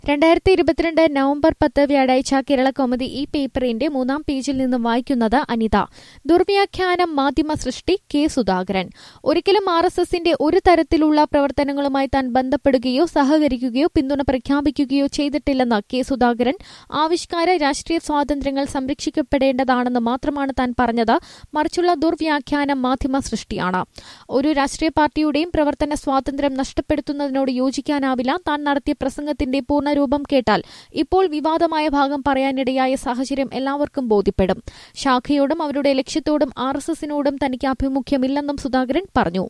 രണ്ടായിരത്തി ഇരുപത്തിരണ്ട് നവംബർ പത്ത് വ്യാഴാഴ്ച കേരള കൗമുദി ഈ പേപ്പറിന്റെ മൂന്നാം പേജിൽ നിന്നും വായിക്കുന്നത് അനിത ദുർവ്യാഖ്യാനം മാധ്യമ സൃഷ്ടി കെ സുധാകരൻ ഒരിക്കലും ആർ എസ് എസിന്റെ ഒരു തരത്തിലുള്ള പ്രവർത്തനങ്ങളുമായി താൻ ബന്ധപ്പെടുകയോ സഹകരിക്കുകയോ പിന്തുണ പ്രഖ്യാപിക്കുകയോ ചെയ്തിട്ടില്ലെന്ന് കെ സുധാകരൻ ആവിഷ്കാര രാഷ്ട്രീയ സ്വാതന്ത്ര്യങ്ങൾ സംരക്ഷിക്കപ്പെടേണ്ടതാണെന്ന് മാത്രമാണ് താൻ പറഞ്ഞത് മറിച്ചുള്ള ദുർവ്യാഖ്യാനം മാധ്യമ സൃഷ്ടിയാണ് ഒരു രാഷ്ട്രീയ പാർട്ടിയുടെയും പ്രവർത്തന സ്വാതന്ത്ര്യം നഷ്ടപ്പെടുത്തുന്നതിനോട് യോജിക്കാനാവില്ല താൻ നടത്തിയ പ്രസംഗത്തിന്റെ പൂർണ്ണരൂപം കേട്ടാൽ ഇപ്പോൾ വിവാദമായ ഭാഗം പറയാനിടയായ സാഹചര്യം എല്ലാവർക്കും ബോധ്യപ്പെടും ശാഖയോടും അവരുടെ ലക്ഷ്യത്തോടും ആർ എസ് എസിനോടും തനിക്ക് ആഭിമുഖ്യമില്ലെന്നും സുധാകരൻ പറഞ്ഞു